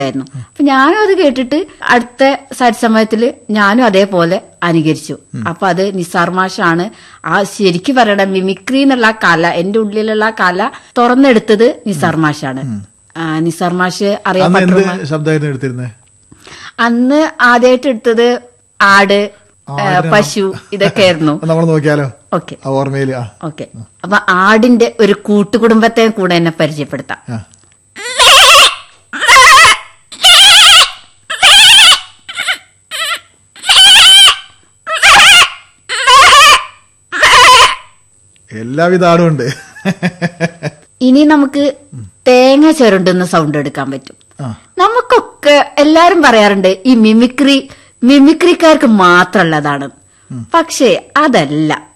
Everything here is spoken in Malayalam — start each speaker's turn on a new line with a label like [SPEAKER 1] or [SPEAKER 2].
[SPEAKER 1] ആയിരുന്നു അപ്പൊ ഞാനും അത് കേട്ടിട്ട് അടുത്ത സരിസമയത്തില് ഞാനും അതേപോലെ അനുകരിച്ചു അപ്പൊ അത് നിസാർ മാഷാണ് ആ ശരിക്കും പറയണ മിമിക്രി എന്നുള്ള ആ കല എന്റെ ഉള്ളിലുള്ള ആ കല തുറന്നെടുത്തത് നിസാർ മാഷാണ് ആ, നിസാർ മാഷ്
[SPEAKER 2] അന്ന്
[SPEAKER 1] അറിയപ്പെട്ട
[SPEAKER 2] എന്ത് ശബ്ദമായിരുന്നു എടുത്തിരുന്നത്
[SPEAKER 1] അന്ന് ആദ്യമായിട്ട് എടുത്തത് ആട് ഏ, പശു ഇതൊക്കെ ആയിരുന്നു
[SPEAKER 2] നമ്മൾ നോക്കിയാലോ
[SPEAKER 1] ഓക്കെ
[SPEAKER 2] ആ ഓർമ്മയില് ആ
[SPEAKER 1] ഓക്കെ അപ്പൊ ആടിന്റെ ഒരു കൂട്ടുകുടുംബത്തെ കൂടെ എന്നെ പരിചയപ്പെടുത്താം
[SPEAKER 2] ആ. എല്ലാവിധ ആടും ഉണ്ട്
[SPEAKER 1] ഇനി നമുക്ക് തേങ്ങ ചുരണ്ടുന്ന സൗണ്ട് എടുക്കാൻ പറ്റും
[SPEAKER 2] ആ.
[SPEAKER 1] നമുക്കൊക്കെ എല്ലാരും പറയാറുണ്ട് ഈ മിമിക്രി മിമിക്രിക്കാർക്ക് മാത്രമുള്ളതാണ് പക്ഷേ അതല്ല